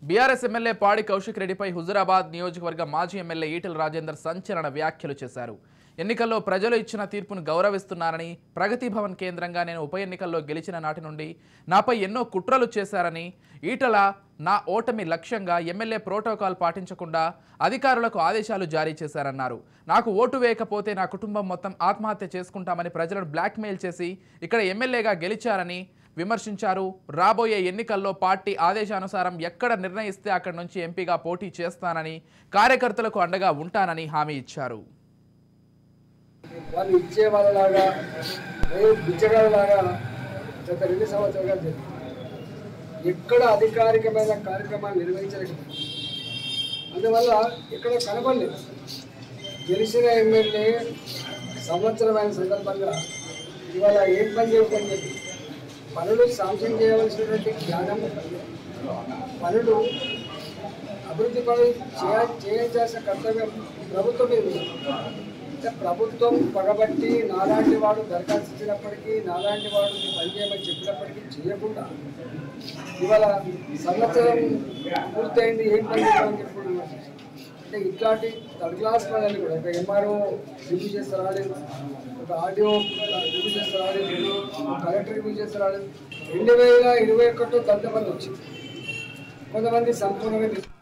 BRS MLA పాడి కౌశిక్ రెడ్డిపై హుజురాబాద్ నియోజకవర్గ మాజీ ఎమ్మెల్యే ఈటెల రాజేందర్ సంచలన వ్యాఖ్యలు చేశారు ఎన్నికల్లో ప్రజలు ఇచ్చిన తీర్పును గౌరవిస్తున్నారని ప్రగతి భవన్ కేంద్రంగా నేను ఉప ఎన్నికల్లో గెలిచిన నాటి నుండి నాపై ఎన్నో కుట్రలు చేశారని ఈటల నా ఓటమి లక్ష్యంగా ఎమ్మెల్యే ప్రోటోకాల్ పాటించకుండా అధికారులకు ఆదేశాలు జారీ చేశారన్నారు నాకు ఓటు వేయకపోతే నా కుటుంబం మొత్తం ఆత్మహత్య చేసుకుంటామని ప్రజలను బ్లాక్మెయిల్ చేసి ఇక్కడ ఎమ్మెల్యేగా గెలిచారని విమర్శించారు రాబోయే ఎన్నికల్లో పార్టీ ఆదేశానుసారం ఎక్కడ నిర్ణయిస్తే అక్కడి నుంచి ఎంపీగా పోటీ చేస్తానని కార్యకర్తలకు అండగా ఉంటానని హామీ ఇచ్చారు వాళ్ళు ఇచ్చే వాళ్ళలాగా ఏ బిచ్చగాళ్ళలాగా గత రెండు సంవత్సరాలుగా జరిగింది ఎక్కడ అధికారికమైన కార్యక్రమాలు నిర్వహించలేకపోయింది అందువల్ల ఇక్కడ కనబడలేదు గెలిచిన ఎమ్మెల్యే సంవత్సరమైన సందర్భంగా ఇవాళ ఏం పని చేయకని చెప్పి పనులు శాంక్షన్ చేయవలసినటువంటి జ్ఞానం పనులు అభివృద్ధి పనులు చేయ చేయించాల్సిన కర్తవ్యం ప్రభుత్వం మీద ఉంది. అంటే ప్రభుత్వం పగబట్టి నాలాంటి వాడు దరఖాస్తు ఇచ్చినప్పటికీ నాలాంటి వాడు నీ పని చేయమని చెప్పినప్పటికీ చేయకుండా ఇవాళ సంవత్సరం పూర్తయింది ఏం పని చేయమని చెప్పి విమర్శించారు. అంటే ఇట్లాంటి థర్డ్ క్లాస్ పనులు కూడా ఒక ఎంఆర్ఓ రివ్యూ చేస్తే రాలేదు ఒక ఆర్డీఓ రివ్యూ చేస్తే రాలేదు ఒక కలెక్టర్ రివ్యూ చేస్తే రాలేదు రెండు వేల ఇరవై ఒకటిలో దళిత బంధు వచ్చింది కొంతమంది సంపూర్ణంగా